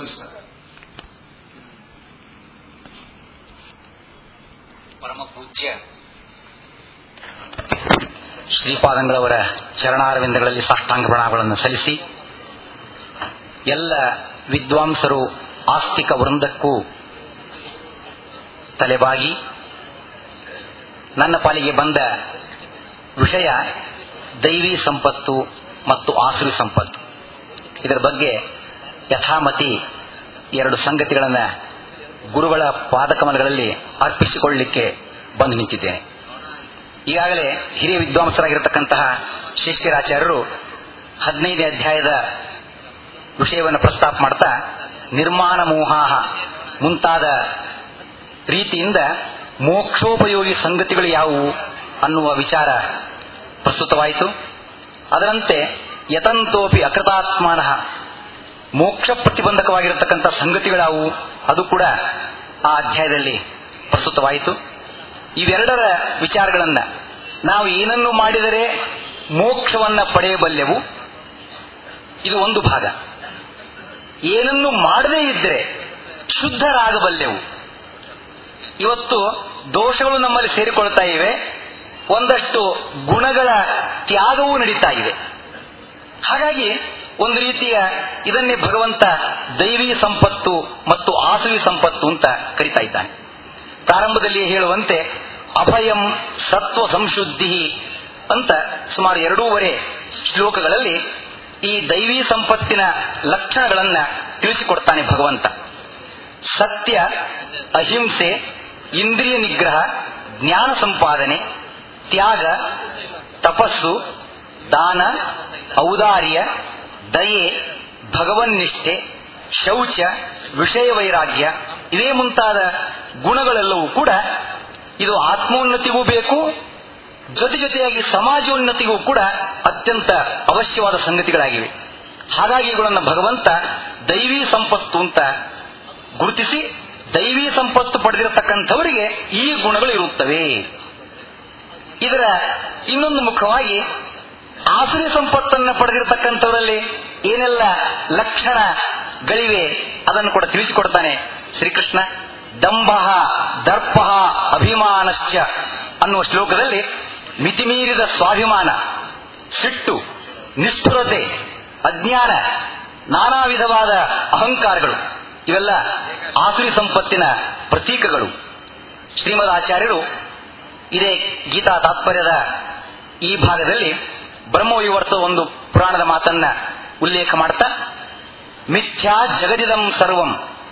ನಮಸ್ಕಾರ ಪರಮ ಪೂಜ್ಯ ಶ್ರೀಪಾದಂಗಳವರ ಚರಣಾರವಿಂದಗಳಲ್ಲಿ ಸಾಷ್ಟಾಂಗ ಪ್ರಣಾಮಗಳನ್ನು ಸಲ್ಲಿಸಿ ಎಲ್ಲ ವಿದ್ವಾಂಸರು ಆಸ್ತಿಕ ವೃಂದಕ್ಕೂ ತಲೆಬಾಗಿ ನನ್ನ ಪಾಲಿಗೆ ಬಂದ ವಿಷಯ ದೈವಿ ಸಂಪತ್ತು ಮತ್ತು ಆಸುರಿ ಸಂಪತ್ತು ಇದರ ಬಗ್ಗೆ ಯಥಾಮತಿ ಎರಡು ಸಂಗತಿಗಳನ್ನು ಗುರುಗಳ ಪಾದಕಮಲಗಳಲ್ಲಿ ಅರ್ಪಿಸಿಕೊಳ್ಳಲಿಕ್ಕೆ ಬಂದು ನಿಂತಿದ್ದೇನೆ ಈಗಾಗಲೇ ಹಿರಿಯ ವಿದ್ವಾಂಸರಾಗಿರತಕ್ಕಂತಹ ಶ್ರೇಷ್ಠರಾಚಾರ್ಯರು ಹದಿನೈದನೇ ಅಧ್ಯಾಯದ ವಿಷಯವನ್ನು ಪ್ರಸ್ತಾಪ ಮಾಡ್ತಾ ನಿರ್ಮಾಣ ಮೋಹಾಹ ಮುಂತಾದ ರೀತಿಯಿಂದ ಮೋಕ್ಷೋಪಯೋಗಿ ಸಂಗತಿಗಳು ಯಾವುವು ಅನ್ನುವ ವಿಚಾರ ಪ್ರಸ್ತುತವಾಯಿತು ಅದರಂತೆ ಯತಂತೋಪಿ ಅಕೃತಾತ್ಮಾನ ಮೋಕ್ಷ ಪ್ರತಿಬಂಧಕವಾಗಿರತಕ್ಕಂಥ ಸಂಗತಿಗಳಾವು ಅದು ಕೂಡ ಆ ಅಧ್ಯಾಯದಲ್ಲಿ ಪ್ರಸ್ತುತವಾಯಿತು ಇವೆರಡರ ವಿಚಾರಗಳನ್ನ ನಾವು ಏನನ್ನು ಮಾಡಿದರೆ ಮೋಕ್ಷವನ್ನ ಪಡೆಯಬಲ್ಲೆವು ಇದು ಒಂದು ಭಾಗ ಏನನ್ನು ಮಾಡದೇ ಇದ್ದರೆ ಶುದ್ಧರಾಗಬಲ್ಲೆವು ಇವತ್ತು ದೋಷಗಳು ನಮ್ಮಲ್ಲಿ ಸೇರಿಕೊಳ್ತಾ ಇವೆ ಒಂದಷ್ಟು ಗುಣಗಳ ತ್ಯಾಗವೂ ನಡೀತಾ ಇದೆ ಹಾಗಾಗಿ ಒಂದು ರೀತಿಯ ಇದನ್ನೇ ಭಗವಂತ ದೈವಿ ಸಂಪತ್ತು ಮತ್ತು ಆಸುರಿ ಸಂಪತ್ತು ಅಂತ ಕರಿತಾ ಇದ್ದಾನೆ ಪ್ರಾರಂಭದಲ್ಲಿ ಹೇಳುವಂತೆ ಅಭಯಂ ಸತ್ವ ಸಂಶುದ್ಧಿ ಅಂತ ಸುಮಾರು ಎರಡೂವರೆ ಶ್ಲೋಕಗಳಲ್ಲಿ ಈ ದೈವಿ ಸಂಪತ್ತಿನ ಲಕ್ಷಣಗಳನ್ನ ತಿಳಿಸಿಕೊಡ್ತಾನೆ ಭಗವಂತ ಸತ್ಯ ಅಹಿಂಸೆ ಇಂದ್ರಿಯ ನಿಗ್ರಹ ಜ್ಞಾನ ಸಂಪಾದನೆ ತ್ಯಾಗ ತಪಸ್ಸು ದಾನ ಔದಾರ್ಯ ದಯೆ ಭಗವನ್ನಿಷ್ಠೆ ಶೌಚ ವಿಷಯ ವೈರಾಗ್ಯ ಇವೇ ಮುಂತಾದ ಗುಣಗಳೆಲ್ಲವೂ ಕೂಡ ಇದು ಆತ್ಮೋನ್ನತಿಗೂ ಬೇಕು ಜೊತೆ ಜೊತೆಯಾಗಿ ಸಮಾಜೋನ್ನತಿಗೂ ಕೂಡ ಅತ್ಯಂತ ಅವಶ್ಯವಾದ ಸಂಗತಿಗಳಾಗಿವೆ ಹಾಗಾಗಿ ಇವುಗಳನ್ನು ಭಗವಂತ ದೈವಿ ಸಂಪತ್ತು ಅಂತ ಗುರುತಿಸಿ ದೈವಿ ಸಂಪತ್ತು ಪಡೆದಿರತಕ್ಕಂಥವರಿಗೆ ಈ ಗುಣಗಳು ಇರುತ್ತವೆ ಇದರ ಇನ್ನೊಂದು ಮುಖವಾಗಿ ಆಸುರಿ ಸಂಪತ್ತನ್ನು ಪಡೆದಿರತಕ್ಕಂಥವರಲ್ಲಿ ಏನೆಲ್ಲ ಲಕ್ಷಣಗಳಿವೆ ಅದನ್ನು ಕೂಡ ತಿಳಿಸಿಕೊಡ್ತಾನೆ ಶ್ರೀಕೃಷ್ಣ ದಂಭ ದರ್ಪ ಅಭಿಮಾನಶ್ಚ ಅನ್ನುವ ಶ್ಲೋಕದಲ್ಲಿ ಮಿತಿಮೀರಿದ ಸ್ವಾಭಿಮಾನ ಸಿಟ್ಟು ನಿಷ್ಠುರತೆ ಅಜ್ಞಾನ ನಾನಾ ವಿಧವಾದ ಅಹಂಕಾರಗಳು ಇವೆಲ್ಲ ಆಸುರಿ ಸಂಪತ್ತಿನ ಪ್ರತೀಕಗಳು ಶ್ರೀಮದ್ ಆಚಾರ್ಯರು ಇದೇ ಗೀತಾ ತಾತ್ಪರ್ಯದ ಈ ಭಾಗದಲ್ಲಿ ಬ್ರಹ್ಮವಿವರ್ತ ಒಂದು ಪುರಾಣದ ಮಾತನ್ನ ಉಲ್ಲೇಖ ಮಾಡ್ತಾ ಮಿಥ್ಯಾ ಜಗದಿದಂ ಸರ್ವಂ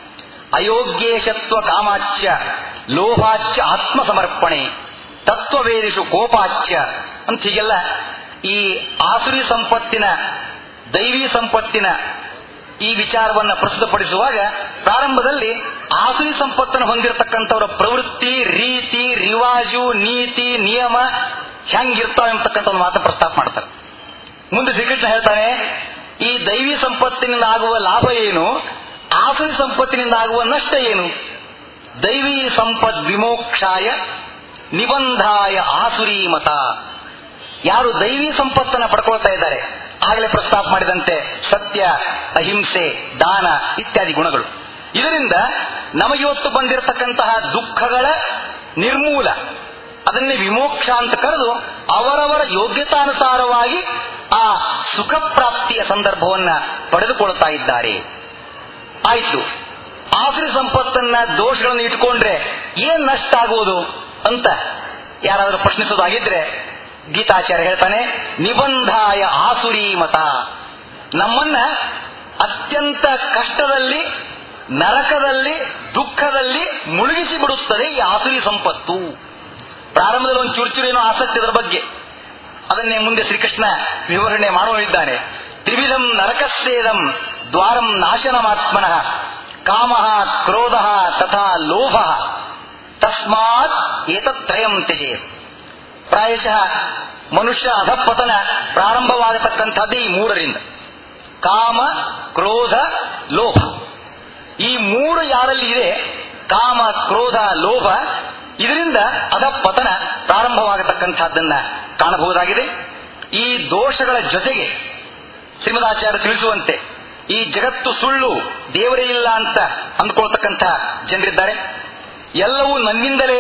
ಅಯೋಗ್ಯೇಶತ್ವ ಕಾಮಾಚ್ಯ ಲೋಭಾಚ್ಯ ಆತ್ಮಸಮರ್ಪಣೆ ತತ್ವವೇದಿಷು ಕೋಪಾಚ್ಯ ಅಂತ ಹೀಗೆಲ್ಲ ಈ ಆಸುರಿ ಸಂಪತ್ತಿನ ದೈವಿ ಸಂಪತ್ತಿನ ಈ ವಿಚಾರವನ್ನ ಪ್ರಸ್ತುತಪಡಿಸುವಾಗ ಪ್ರಾರಂಭದಲ್ಲಿ ಆಸುರಿ ಸಂಪತ್ತನ್ನು ಹೊಂದಿರತಕ್ಕಂಥವರ ಪ್ರವೃತ್ತಿ ರೀತಿ ರಿವಾಜು ನೀತಿ ನಿಯಮ ಹೆಂಗಿರ್ತಾವೆ ಅಂತಕ್ಕಂಥ ಒಂದು ಮಾತು ಪ್ರಸ್ತಾಪ ಮಾಡ್ತಾರೆ ಮುಂದೆ ಶ್ರೀಕೃಷ್ಣ ಹೇಳ್ತಾನೆ ಈ ದೈವಿ ಸಂಪತ್ತಿನಿಂದ ಆಗುವ ಲಾಭ ಏನು ಆಸುರಿ ಸಂಪತ್ತಿನಿಂದ ಆಗುವ ನಷ್ಟ ಏನು ದೈವಿ ಸಂಪದ್ ವಿಮೋಕ್ಷಾಯ ನಿಬಂಧಾಯ ಆಸುರಿ ಮತ ಯಾರು ದೈವಿ ಸಂಪತ್ತನ್ನು ಪಡ್ಕೊಳ್ತಾ ಇದ್ದಾರೆ ಆಗಲೇ ಪ್ರಸ್ತಾಪ ಮಾಡಿದಂತೆ ಸತ್ಯ ಅಹಿಂಸೆ ದಾನ ಇತ್ಯಾದಿ ಗುಣಗಳು ಇದರಿಂದ ನಮಗಿವತ್ತು ಬಂದಿರತಕ್ಕಂತಹ ದುಃಖಗಳ ನಿರ್ಮೂಲ ಅದನ್ನೇ ವಿಮೋಕ್ಷ ಅಂತ ಕರೆದು ಅವರವರ ಯೋಗ್ಯತಾನುಸಾರವಾಗಿ ಆ ಸುಖ ಪ್ರಾಪ್ತಿಯ ಸಂದರ್ಭವನ್ನ ಪಡೆದುಕೊಳ್ತಾ ಇದ್ದಾರೆ ಆಯ್ತು ಆಸುರಿ ಸಂಪತ್ತನ್ನ ದೋಷಗಳನ್ನು ಇಟ್ಕೊಂಡ್ರೆ ಏನ್ ನಷ್ಟ ಆಗುವುದು ಅಂತ ಯಾರಾದರೂ ಪ್ರಶ್ನಿಸೋದಾಗಿದ್ರೆ ಗೀತಾಚಾರ್ಯ ಹೇಳ್ತಾನೆ ನಿಬಂಧಾಯ ಆಸುರಿ ಮತ ನಮ್ಮನ್ನ ಅತ್ಯಂತ ಕಷ್ಟದಲ್ಲಿ ನರಕದಲ್ಲಿ ದುಃಖದಲ್ಲಿ ಮುಳುಗಿಸಿ ಬಿಡುತ್ತದೆ ಈ ಆಸುರಿ ಸಂಪತ್ತು ಪ್ರಾರಂಭದಲ್ಲಿ ಒಂದು ಚುರುಚುರೇನೋ ಆಸಕ್ತಿ ಇದರ ಬಗ್ಗೆ ಅದನ್ನೇ ಮುಂದೆ ಶ್ರೀಕೃಷ್ಣ ವಿವರಣೆ ಮಾಡುವಳಿದ್ದಾನೆ ತ್ರಿವಿಧಂ ನರಕಸ್ಸೇದಂ ದ್ವಾರಂ ನಾಶನಮಾತ್ಮನಃ ಕಾಮ ಕ್ರೋಧ ತಥಾ ಲೋಭ ತಸ್ಮಾತ್ ಏತತ್ರಯಂ ತ್ಯಜೇತ್ ಪ್ರಾಯಶಃ ಮನುಷ್ಯ ಅಧಪತನ ಪ್ರಾರಂಭವಾಗತಕ್ಕಂಥದ್ದೇ ಈ ಮೂರರಿಂದ ಕಾಮ ಕ್ರೋಧ ಲೋಭ ಈ ಮೂರು ಯಾರಲ್ಲಿ ಇದೆ ಕಾಮ ಕ್ರೋಧ ಲೋಭ ಇದರಿಂದ ಅಧಪತನ ಪ್ರಾರಂಭವಾಗತಕ್ಕಂಥದ್ದನ್ನ ಕಾಣಬಹುದಾಗಿದೆ ಈ ದೋಷಗಳ ಜೊತೆಗೆ ಶ್ರೀಮದಾಚಾರ್ಯ ತಿಳಿಸುವಂತೆ ಈ ಜಗತ್ತು ಸುಳ್ಳು ದೇವರೇ ಇಲ್ಲ ಅಂತ ಅಂದ್ಕೊಳ್ತಕ್ಕಂಥ ಜನರಿದ್ದಾರೆ ಎಲ್ಲವೂ ನನ್ನಿಂದಲೇ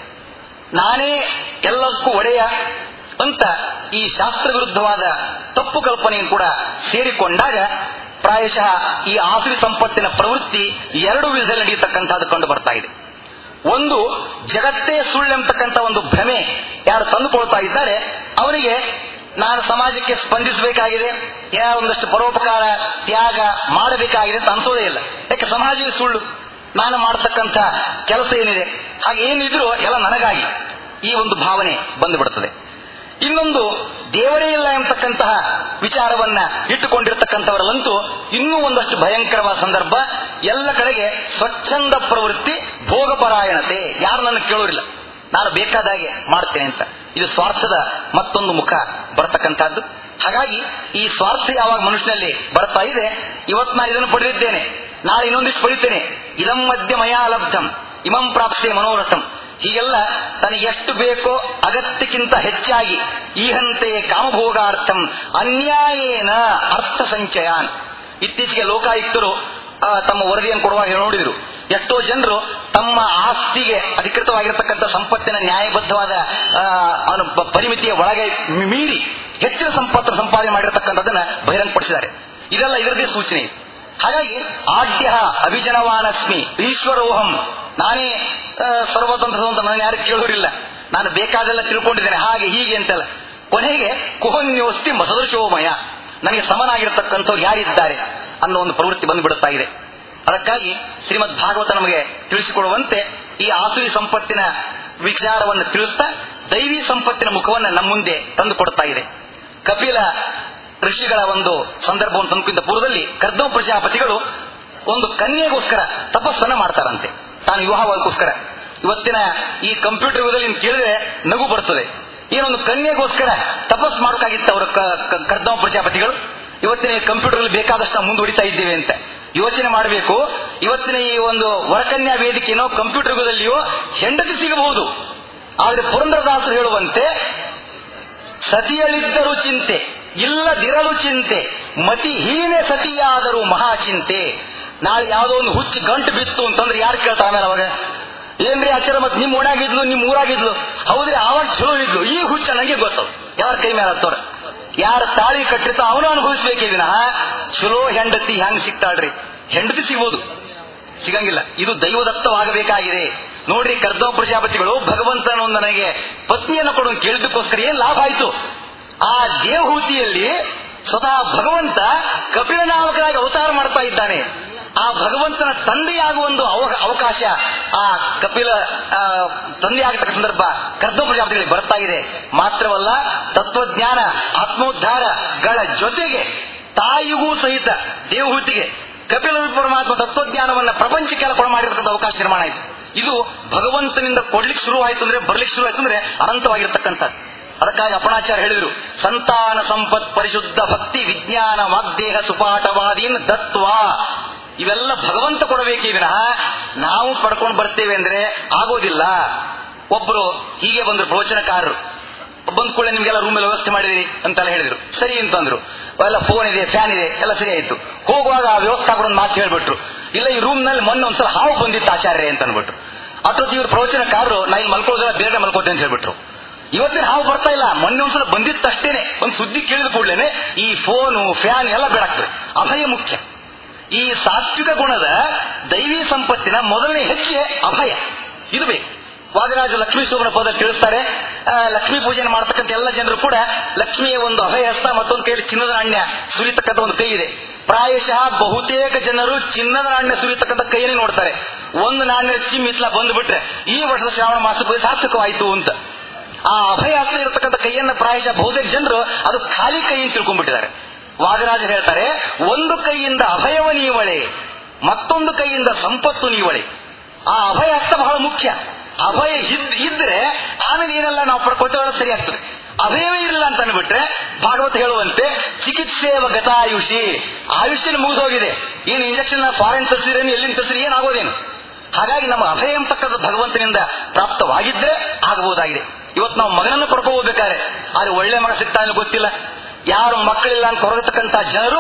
ನಾನೇ ಎಲ್ಲಕ್ಕೂ ಒಡೆಯ ಅಂತ ಈ ಶಾಸ್ತ್ರ ವಿರುದ್ಧವಾದ ತಪ್ಪು ಕಲ್ಪನೆಯನ್ನು ಕೂಡ ಸೇರಿಕೊಂಡಾಗ ಪ್ರಾಯಶಃ ಈ ಆಸುರಿ ಸಂಪತ್ತಿನ ಪ್ರವೃತ್ತಿ ಎರಡು ವಿಧದಲ್ಲಿ ನಡೆಯತಕ್ಕಂಥದ್ದು ಕಂಡು ಬರ್ತಾ ಇದೆ ಒಂದು ಜಗತ್ತೇ ಸುಳ್ಳು ಎಂಬತಕ್ಕಂಥ ಒಂದು ಭ್ರಮೆ ಯಾರು ತಂದುಕೊಳ್ತಾ ಇದ್ದಾರೆ ಅವನಿಗೆ ನಾನು ಸಮಾಜಕ್ಕೆ ಸ್ಪಂದಿಸಬೇಕಾಗಿದೆ ಯಾರು ಒಂದಷ್ಟು ಪರೋಪಕಾರ ತ್ಯಾಗ ಮಾಡಬೇಕಾಗಿದೆ ಅಂತ ಅನ್ಸೋದೇ ಇಲ್ಲ ಯಾಕೆ ಸಮಾಜವೇ ಸುಳ್ಳು ನಾನು ಮಾಡತಕ್ಕಂಥ ಕೆಲಸ ಏನಿದೆ ಹಾಗೆ ಏನಿದ್ರು ಎಲ್ಲ ನನಗಾಗಿ ಈ ಒಂದು ಭಾವನೆ ಬಂದುಬಿಡುತ್ತದೆ ಇನ್ನೊಂದು ದೇವರೇ ಇಲ್ಲ ಎಂಬತಕ್ಕಂತಹ ವಿಚಾರವನ್ನ ಇಟ್ಟುಕೊಂಡಿರ್ತಕ್ಕಂಥವರಲ್ಲಂತೂ ಇನ್ನೂ ಒಂದಷ್ಟು ಭಯಂಕರವಾದ ಸಂದರ್ಭ ಎಲ್ಲ ಕಡೆಗೆ ಸ್ವಚ್ಛಂದ ಪ್ರವೃತ್ತಿ ಭೋಗಪರಾಯಣತೆ ಯಾರು ನನ್ನ ಕೇಳೋರಿಲ್ಲ ನಾನು ಬೇಕಾದಾಗೆ ಮಾಡ್ತೇನೆ ಅಂತ ಇದು ಸ್ವಾರ್ಥದ ಮತ್ತೊಂದು ಮುಖ ಬರತಕ್ಕಂಥದ್ದು ಹಾಗಾಗಿ ಈ ಸ್ವಾರ್ಥ ಯಾವಾಗ ಮನುಷ್ಯನಲ್ಲಿ ಬರ್ತಾ ಇದೆ ಇವತ್ತು ನಾನು ಇದನ್ನು ಪಡೆದಿದ್ದೇನೆ ನಾಳೆ ಇನ್ನೊಂದಿಷ್ಟು ಪಡಿತೇನೆ ಇದಂ ಮಧ್ಯ ಮಯಾ ಲಬ್ಧಂ ಇಮಂ ಪ್ರಾಪ್ಸೆ ಮನೋರಥಂ ಹೀಗೆಲ್ಲ ತನಗೆ ಎಷ್ಟು ಬೇಕೋ ಅಗತ್ಯಕ್ಕಿಂತ ಹೆಚ್ಚಾಗಿ ಈಹಂತೆ ಕಾಮಭೋಗಾರ್ಥಂ ಅನ್ಯಾಯೇನ ಅರ್ಥ ಸಂಚಯಾನ್ ಇತ್ತೀಚೆಗೆ ಲೋಕಾಯುಕ್ತರು ಆ, ತಮ್ಮ ವರದಿಯನ್ನು ಕೊಡುವಾಗ ನೋಡಿದ್ರು ಎಷ್ಟೋ ಜನರು ತಮ್ಮ ಆಸ್ತಿಗೆ ಅಧಿಕೃತವಾಗಿರತಕ್ಕಂಥ ಸಂಪತ್ತಿನ ನ್ಯಾಯಬದ್ಧವಾದ ಆ, ಅವನ ಪ- ಪರಿಮಿತಿಯ ಒಳಗೆ ಮಿ- ಮೀರಿ ಹೆಚ್ಚಿನ ಸಂಪತ್ತು ಸಂಪಾದನೆ ಮಾಡಿರತಕ್ಕಂಥದ್ದನ್ನ ಬಹಿರಂಗಪಡಿಸಿದ್ದಾರೆ ಇದೆಲ್ಲ ಇದರದೇ ಸೂಚನೆ ಇದೆ. ಹಾಗಾಗಿ ಆಡ್ಯ ಅಭಿಜನವಾನಸ್ಮಿ ಈಶ್ವರೋಹಂ ನಾನೇ ಆ, ಸರ್ವತಂತ್ರ ಅಂತ ನಾನು ಯಾರು ಕೇಳೋರಿಲ್ಲ ನಾನು ಬೇಕಾದೆಲ್ಲ ತಿಳ್ಕೊಂಡಿದ್ದೇನೆ ಹಾಗೆ ಹೀಗೆ ಅಂತೆಲ್ಲ ಕೊನೆಗೆ ಕುಹನ್ಯೋಸ್ತಿ ಮಸದೃಶೋಮಯ ನನಗೆ ಸಮನಾಗಿರತಕ್ಕಂಥವ್ರು ಯಾರಿದ್ದಾರೆ ಅನ್ನೋ ಒಂದು ಪ್ರವೃತ್ತಿ ಬಂದುಬಿಡುತ್ತಾ ಇದೆ ಅದಕ್ಕಾಗಿ ಶ್ರೀಮದ್ ಭಾಗವತ ನಮಗೆ ತಿಳಿಸಿಕೊಡುವಂತೆ ಈ ಆಸುರಿ ಸಂಪತ್ತಿನ ವಿಚಾರವನ್ನು ತಿಳಿಸ್ತಾ ದೈವಿ ಸಂಪತ್ತಿನ ಮುಖವನ್ನು ನಮ್ಮ ಮುಂದೆ ತಂದು ಕೊಡ್ತಾ ಇದೆ ಕಪಿಲ ಋಷಿಗಳ ಒಂದು ಸಂದರ್ಭವನ್ನು ತಂದುಕಿಂತ ಪೂರ್ವದಲ್ಲಿ ಕರ್ದವ ಪ್ರಜಾಪತಿಗಳು ಒಂದು ಕನ್ಯೆಗೋಸ್ಕರ ತಪಸ್ಸನ್ನ ಮಾಡ್ತಾರಂತೆ ತಾನು ವಿವಾಹಗೋಸ್ಕರ ಇವತ್ತಿನ ಈ ಕಂಪ್ಯೂಟರ್ ಯುಗದಲ್ಲಿ ನೀನು ಕೇಳಿದ್ರೆ ನಗು ಬರ್ತದೆ ಏನೊಂದು ಕನ್ಯೆಗೋಸ್ಕರ ತಪಸ್ ಮಾಡೋಕ್ಕಾಗಿತ್ತು ಅವರು ಕರ್ದವ ಪ್ರಜಾಪತಿಗಳು ಇವತ್ತಿನ ಈ ಕಂಪ್ಯೂಟರ್ ಅಲ್ಲಿ ಬೇಕಾದಷ್ಟು ನಾವು ಮುಂದುವರಿತಾ ಇದ್ದೇವೆ ಅಂತ ಯೋಚನೆ ಮಾಡಬೇಕು ಇವತ್ತಿನ ಈ ಒಂದು ವರಕನ್ಯಾ ವೇದಿಕೆಯೋ ಕಂಪ್ಯೂಟರ್ ಯುಗದಲ್ಲಿಯೋ ಹೆಂಡತಿ ಸಿಗಬಹುದು ಆದ್ರೆ ಪುರಂದ್ರದಾಸರು ಹೇಳುವಂತೆ ಸತಿಯಳಿದ್ದರೂ ಚಿಂತೆ ಇಲ್ಲದಿರಲು ಚಿಂತೆ ಮತಿಹೀನೆ ಸತಿಯಾದರೂ ಮಹಾಚಿಂತೆ ನಾಳೆ ಯಾವುದೋ ಒಂದು ಹುಚ್ಚಿ ಗಂಟು ಬಿತ್ತು ಅಂತಂದ್ರೆ ಯಾರು ಕೇಳ್ತಾರೆ ಆಮೇಲೆ ಅವಾಗ ಏನ್ರಿ ಆಚಾರ ಮತ್ ನಿಮ್ ಓಣಾಗಿದ್ಲು ನಿಮ್ ಊರಾಗಿದ್ಲು ಹೌದ್ರಿ ಆವಾಗ ಚಲೋ ಇದ್ಲು ಈ ಹುಚ್ಚ ನಂಗೆ ಗೊತ್ತು ಯಾರ ಕೈ ಮೇಲೆ ಹತ್ತವ್ರ ಯಾರ ತಾಳಿ ಕಟ್ಟಿರ್ತ ಅವನು ಅನುಭವಿಸ್ಬೇಕೇ ವಿನಃ ಚಲೋ ಹೆಂಡತಿ ಹೆಂಗ್ ಸಿಗ್ತಾಳ್ರಿ ಹೆಂಡತಿ ಸಿಗ್ಬೋದು ಸಿಗಂಗಿಲ್ಲ ಇದು ದೈವದತ್ತವಾಗಬೇಕಾಗಿದೆ ನೋಡ್ರಿ ಕರ್ದವ ಪ್ರಜಾಪತಿಗಳು ಭಗವಂತನ ಒಂದು ನನಗೆ ಪತ್ನಿಯನ್ನು ಕೊಡು ಅಂತ ಕೇಳಿದ್ದಕ್ಕೋಸ್ಕರ ಏನ್ ಲಾಭ ಆಯ್ತು ಆ ದೇವಹೂತಿಯಲ್ಲಿ ಸ್ವತಃ ಭಗವಂತ ಕಪಿಲ ನಾಮಕರಾಗಿ ಅವತಾರ ಮಾಡ್ತಾ ಇದ್ದಾನೆ ಆ ಭಗವಂತನ ತಂದೆಯಾಗುವ ಒಂದು ಅವ- ಅವಕಾಶ ಆ ಕಪಿಲ ಆ, ತಂದೆಯಾಗತಕ್ಕ ಸಂದರ್ಭ ಕರ್ದವ ಪ್ರಜಾಪತಿಗಳಿಗೆ ಬರ್ತಾ ಇದೆ ಮಾತ್ರವಲ್ಲ ತತ್ವಜ್ಞಾನ ಆತ್ಮೋದ್ಧಾರಗಳ ಜೊತೆಗೆ ತಾಯಿಗೂ ಸಹಿತ ದೇವಹೂತಿಗೆ ಕಪಿಲ ಪರಮಾತ್ಮ ತತ್ವಜ್ಞಾನವನ್ನ ಪ್ರಪಂಚಕ್ಕೆಲ್ಲ ಕೊಡ ಮಾಡಿರ್ತಕ್ಕಂಥ ಅವಕಾಶ ನಿರ್ಮಾಣ ಆಯಿತು ಇದು ಭಗವಂತನಿಂದ ಕೊಡ್ಲಿಕ್ಕೆ ಶುರು ಆಯ್ತು ಅಂದ್ರೆ ಬರ್ಲಿಕ್ಕೆ ಶುರು ಆಯ್ತು ಅಂದ್ರೆ ಅನಂತವಾಗಿರ್ತಕ್ಕಂಥದ್ದು ಅದಕ್ಕಾಗಿ ಅಪಣಾಚಾರ್ಯ ಹೇಳಿದರು ಸಂತಾನ ಸಂಪತ್ ಪರಿಶುದ್ಧ ಭಕ್ತಿ ವಿಜ್ಞಾನ ವಾಗ್ದೇಹ ಸುಪಾಠವಾದೀನ್ ದತ್ವಾ ಇವೆಲ್ಲ ಭಗವಂತ ಕೊಡಬೇಕೇ ವಿನಃ ನಾವು ಪಡ್ಕೊಂಡು ಬರ್ತೇವೆ ಅಂದ್ರೆ ಆಗೋದಿಲ್ಲ ಒಬ್ರು ಹೀಗೆ ಬಂದ್ರು ಪ್ರವಚನಕಾರರು ಬಂದ ಕೂಡ ನಿಮ್ಗೆಲ್ಲ ರೂಮ್ ಎಲ್ಲ ವ್ಯವಸ್ಥೆ ಮಾಡಿದಿರಿ ಅಂತೆಲ್ಲ ಹೇಳಿದ್ರು ಸರಿ ಅಂತಂದ್ರು ಎಲ್ಲ ಫೋನ್ ಇದೆ ಫ್ಯಾನ್ ಇದೆ ಎಲ್ಲ ಸರಿ ಆಯ್ತು ಹೋಗುವಾಗ ಆ ವ್ಯವಸ್ಥಾಪಕ ಒಂದು ಮಾತು ಹೇಳ್ಬಿಟ್ರು ಇಲ್ಲ ಈ ರೂಮ್ ನಲ್ಲಿ ಮೊನ್ನೆ ಒಂದ್ಸಲ ಹಾವು ಬಂದಿತ್ತು ಆಚಾರ್ಯ ಅಂತ ಅನ್ಬಿಟ್ರು ಅಷ್ಟೊತ್ತು ಇವ್ರು ಪ್ರವಚನಕಾರರು ನಾ ಇಲ್ಲಿ ಮಲ್ಕೊಳ್ಳೋದಿಲ್ಲ ಬೇರೆ ಮಲ್ಕೋತೇನೆ ಅಂತ ಹೇಳ್ಬಿಟ್ರು ಇವತ್ತಿನ ಹಾವು ಬರ್ತಾ ಇಲ್ಲ ಮೊನ್ನೆ ಒಂದ್ಸಲ ಬಂದಿತ್ತು ಅಷ್ಟೇನೆ ಒಂದು ಸುದ್ದಿ ಕೇಳಿದ ಕೂಡಲೇ ಈ ಫೋನು ಫ್ಯಾನ್ ಎಲ್ಲ ಬೇಡಾಗ್ತದೆ ಅಭಯ ಮುಖ್ಯ ಈ ಸಾತ್ವಿಕ ಗುಣದ ದೈವಿ ಸಂಪತ್ತಿನ ಮೊದಲನೇ ಹೆಜ್ಜೆ ಅಭಯ ಇದು ಬೇಕು ವಾಗರಾಜ ಲಕ್ಷ್ಮೀ ಶೋಭನ ಪದ ತಿಳಿಸ್ತಾರೆ ಆ, ಲಕ್ಷ್ಮೀ ಪೂಜೆಯನ್ನು ಮಾಡತಕ್ಕಂಥ ಎಲ್ಲ ಜನರು ಕೂಡ ಲಕ್ಷ್ಮಿಯ ಒಂದು ಅಭಯ ಹಸ್ತ ಮತ್ತೊಂದು ಕೈಯಲ್ಲಿ ಚಿನ್ನದ ನಾಣ್ಯ ಸುರಿತಕ್ಕಂಥ ಒಂದು ಕೈ ಇದೆ ಪ್ರಾಯಶಃ ಬಹುತೇಕ ಜನರು ಚಿನ್ನದ ನಾಣ್ಯ ಸುರಿತಕ್ಕಂಥ ಕೈಯನ್ನೇ ನೋಡ್ತಾರೆ ಒಂದು ನಾಣ್ಯ ಚಿಮ್ಮಿತ್ಲ ಬಂದ್ಬಿಟ್ರೆ ಈ ವರ್ಷದ ಶ್ರಾವಣ ಮಾಸ ಪೂಜೆ ಸಾರ್ಥಕವಾಯಿತು ಅಂತ ಆ ಅಭಯ ಹಸ್ತ ಇರತಕ್ಕಂಥ ಕೈಯನ್ನ ಪ್ರಾಯಶಃ ಬಹುತೇಕ ಜನರು ಅದು ಖಾಲಿ ಕೈ ಅಂತ ತಿಳ್ಕೊಂಡ್ಬಿಟ್ಟಿದ್ದಾರೆ ವಾಗರಾಜ ಹೇಳ್ತಾರೆ ಒಂದು ಕೈಯಿಂದ ಅಭಯವ ನೀವಳೆ ಮತ್ತೊಂದು ಕೈಯಿಂದ ಸಂಪತ್ತು ನೀವಳೆ ಆ ಅಭಯ ಹಸ್ತ ಬಹಳ ಮುಖ್ಯ ಅಭಯ ಇದ್- ಇದ್ರೆ ಆಮೇಲೆ ಏನೆಲ್ಲ ನಾವು ಪಡ್ಕೊಳ್ತೇವೆ ಸರಿ ಆಗ್ತದೆ ಅಭಯವೇ ಇರಲಿಲ್ಲ ಅಂತ ಅಂದ್ಬಿಟ್ರೆ ಭಾಗವತ ಹೇಳುವಂತೆ ಚಿಕಿತ್ಸೆವ ಗತಾಯುಷಿ ಆಯುಷ್ಯನ ಮುಗಿದೋಗಿದೆ ಏನು ಇಂಜೆಕ್ಷನ್ ಫಾರಿನ್ ತರಿಸಿರೇನು ಎಲ್ಲಿಂದ ತರಿಸಿರಿ ಏನಾಗೋದೇನು ಹಾಗಾಗಿ ನಮ್ಮ ಅಭಯ ಎಂಬತಕ್ಕಂಥ ಭಗವಂತನಿಂದ ಪ್ರಾಪ್ತವಾಗಿದ್ರೆ ಆಗಬಹುದಾಗಿದೆ ಇವತ್ತು ನಾವು ಮಗನನ್ನು ಪಡ್ಕೋಬೇಕಾದ್ರೆ ಆದ್ರೆ ಒಳ್ಳೆ ಮಗ ಸಿಗ್ತಾನೆ ಗೊತ್ತಿಲ್ಲ ಯಾರು ಮಕ್ಕಳಿಲ್ಲ ಅಂತ ಹೊರಗತಕ್ಕಂತ ಜನರು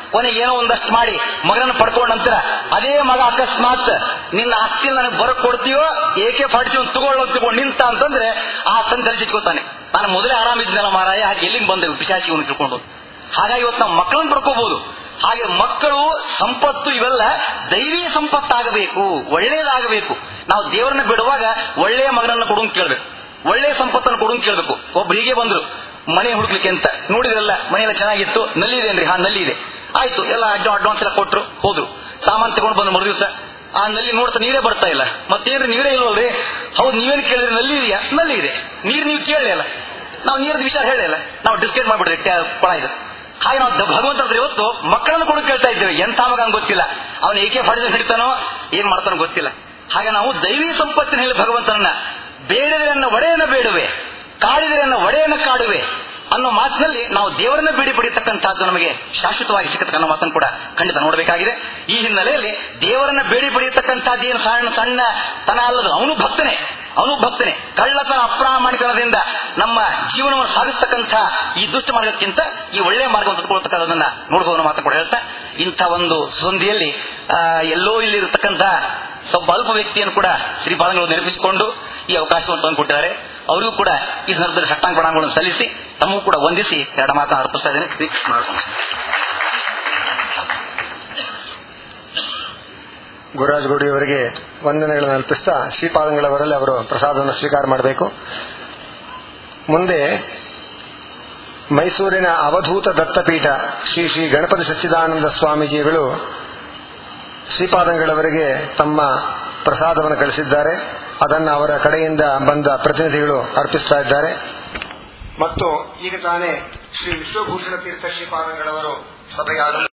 ಕೊನೆಗೆ ಏನೋ ಒಂದಷ್ಟು ಮಾಡಿ ಮಗನನ್ನು ಪಡ್ಕೊಂಡ ನಂತರ ಅದೇ ಮಗ ಅಕಸ್ಮಾತ್ ನಿನ್ನ ಆಸ್ತಿ ನನಗೆ ಬರಕ್ ಕೊಡ್ತೀಯೋ ಏಕೆ ಫಾರ್ಟಿ ಸೆವೆನ್ ತಗೊಳ್ಳೋ ತಗೊಂಡು ನಿಂತ ಅಂತಂದ್ರೆ ಆ ತನ್ನ ತಲೆಸಿಟ್ಕೋತಾನೆ ನಾನು ಮೊದಲೇ ಆರಾಮಿದ್ನಲ್ಲ ಮಾರಾಯ ಹಾಗೆ ಎಲ್ಲಿಗೆ ಬಂದೆ ಪಿಶಾಚಿ ಅವನು ತಿಳ್ಕೊಂಡು ಹಾಗಾಗಿ ಇವತ್ತು ನಾವು ಮಕ್ಕಳನ್ನು ಪಡ್ಕೋಬಹುದು ಹಾಗೆ ಮಕ್ಕಳು ಸಂಪತ್ತು ಇವೆಲ್ಲ ದೈವಿ ಸಂಪತ್ತಾಗಬೇಕು ಒಳ್ಳೇದಾಗಬೇಕು ನಾವು ದೇವರನ್ನ ಬಿಡುವಾಗ ಒಳ್ಳೆಯ ಮಗನನ್ನ ಕೊಡುವಂತ ಕೇಳ್ಬೇಕು ಒಳ್ಳೆಯ ಸಂಪತ್ತನ್ನು ಕೊಡುವಂತ ಕೇಳ್ಬೇಕು ಒಬ್ರು ಹೀಗೆ ಬಂದ್ರು ಮನೆ ಹುಡುಕ್ಲಿಕ್ಕೆ ಅಂತ ನೋಡಿದ್ರಲ್ಲ ಮನೆಯೆಲ್ಲ ಚೆನ್ನಾಗಿತ್ತು ನಲ್ಲಿ ಇದೆ ಅಂದ್ರೆ ಹಾ ನಲ್ಲಿ ಇದೆ ಆಯ್ತು ಎಲ್ಲ ಅಡ್ವಾನ್ಸ್ ಎಲ್ಲ ಕೊಟ್ರು ಹೋದ್ರು ಸಾಮಾನು ತಗೊಂಡು ಬಂದು ಮರು ದಿವಸ ಆ ನಲ್ಲಿ ನೋಡ್ತಾ ನೀರೇ ಬರ್ತಾ ಇಲ್ಲ ಮತ್ತೇನ್ರಿ ನೀರೇ ಇಲ್ವಲ್ರಿ ಹೌದು ನೀವೇನು ಕೇಳಿದ್ರೆ ನಲ್ಲಿ ಇದೆಯಾ ನಲ್ಲಿ ಇದೆ ನೀರು ನೀವು ಕೇಳಲೇ ಇಲ್ಲ ನಾವು ನೀರದ ವಿಚಾರ ಹೇಳಿಲ್ಲ ನಾವು ಡಿಸ್ಕೈಡ್ ಮಾಡ್ಬಿಡ್ರಿ ಕೊಳ ಇದೆ ಹಾಗೆ ನಾವು ಭಗವಂತ ಹತ್ರ ಇವತ್ತು ಮಕ್ಕಳನ್ನು ಕೂಡ ಕೇಳ್ತಾ ಇದ್ದೇವೆ ಎಂಥ ಮಗ ಅಂತ ಗೊತ್ತಿಲ್ಲ ಅವನು ಏಕೆ ಫಡಿದ ಹಿಡಿತಾನೋ ಏನ್ ಮಾಡ್ತಾನೋ ಗೊತ್ತಿಲ್ಲ ಹಾಗೆ ನಾವು ದೈವಿ ಸಂಪತ್ತಿನ ಹೇಳಿ ಭಗವಂತನನ್ನ ಬೇಡದೆಯನ್ನ ಒಡೆಯನ್ನ ಬೇಡುವೆ ಕಾಡಿದೆಯನ್ನ ಒಡೆಯನ್ನ ಕಾಡುವೆ ಅನ್ನೋ ಮಾತಿನಲ್ಲಿ ನಾವು ದೇವರನ್ನ ಬೇಡಿ ಪಡೆಯತಕ್ಕಂಥದ್ದು ನಮಗೆ ಶಾಶ್ವತವಾಗಿ ಸಿಕ್ಕತಕ್ಕಂಥ ಮಾತನ್ನು ಕೂಡ ಖಂಡಿತ ನೋಡಬೇಕಾಗಿದೆ ಈ ಹಿನ್ನೆಲೆಯಲ್ಲಿ ದೇವರನ್ನ ಬೇಡಿ ಪಡೆಯತಕ್ಕಂಥದ್ದು ಏನು ಸಣ್ಣ ಸಣ್ಣ ತನ ಅಲ್ಲದು ಅವನು ಭಕ್ತನೇ ಅವನು ಭಕ್ತನೇ ಕಳ್ಳತನ ಅಪ್ರಾಮಾಣಿಕರಣದಿಂದ ನಮ್ಮ ಜೀವನವನ್ನು ಸಾಗಿಸ್ತಕ್ಕಂಥ ಈ ದುಷ್ಟ ಮಾರ್ಗಕ್ಕಿಂತ ಈ ಒಳ್ಳೆಯ ಮಾರ್ಗವನ್ನು ತೆಗೆದುಕೊಳ್ತಕ್ಕಂಥದನ್ನ ನೋಡಬಹುದು ಮಾತು ಕೂಡ ಹೇಳ್ತಾ ಇಂಥ ಒಂದು ಸಂಧಿಯಲ್ಲಿ ಆ, ಎಲ್ಲೋ ಇಲ್ಲಿ ಇರತಕ್ಕಂಥ ಸ್ವಲ್ಪ ಅಲ್ಪ ವ್ಯಕ್ತಿಯನ್ನು ಕೂಡ ಶ್ರೀಪಾದಂಗಳು ನೆನಪಿಸಿಕೊಂಡು ಈ ಅವಕಾಶವನ್ನು ತಂದುಕೊಟ್ಟಿದ್ದಾರೆ ಅವರಿಗೂ ಕೂಡ ಈ ಸಂದರ್ಭದಲ್ಲಿ ಸಟ್ಟಾಂಗ ಪ್ರಣಾಮಗಳನ್ನು ಸಲ್ಲಿಸಿ ತಮಗೂ ಕೂಡ ವಂದಿಸಿ ಎರಡು ಮಾತನ್ನು ಅರ್ಪಿಸ್ತಾ ಇದ್ದೇನೆ ಶ್ರೀ ಮಾಡ್ಕೊಂಡು ಗುರುರಾಜ್ ಗುಡಿಯವರಿಗೆ ವಂದನೆಗಳನ್ನು ಅರ್ಪಿಸ್ತಾ ಶ್ರೀಪಾದಂಗಳವರಲ್ಲಿ ಅವರು ಪ್ರಸಾದವನ್ನು ಸ್ವೀಕಾರ ಮಾಡಬೇಕು ಮುಂದೆ ಮೈಸೂರಿನ ಅವಧೂತ ದತ್ತಪೀಠ ಶ್ರೀ ಶ್ರೀ ಗಣಪತಿ ಸಚ್ಚಿದಾನಂದ ಸ್ವಾಮೀಜಿಗಳು ಶ್ರೀಪಾದಂಗಳವರಿಗೆ ತಮ್ಮ ಪ್ರಸಾದವನ್ನು ಕಳಿಸಿದ್ದಾರೆ ಅದನ್ನು ಅವರ ಕಡೆಯಿಂದ ಬಂದ ಪ್ರತಿನಿಧಿಗಳು ಅರ್ಪಿಸ್ತಾ ಇದ್ದಾರೆ ಮತ್ತು ಈಗ ತಾನೇ ಶ್ರೀ ವಿಶ್ವಭೂಷಣ ತೀರ್ಥ ಶ್ರೀಪಾದಂಗಳವರು ಸಭೆಗೆ ಆಗಮಿಸಿದ್ದಾರೆ.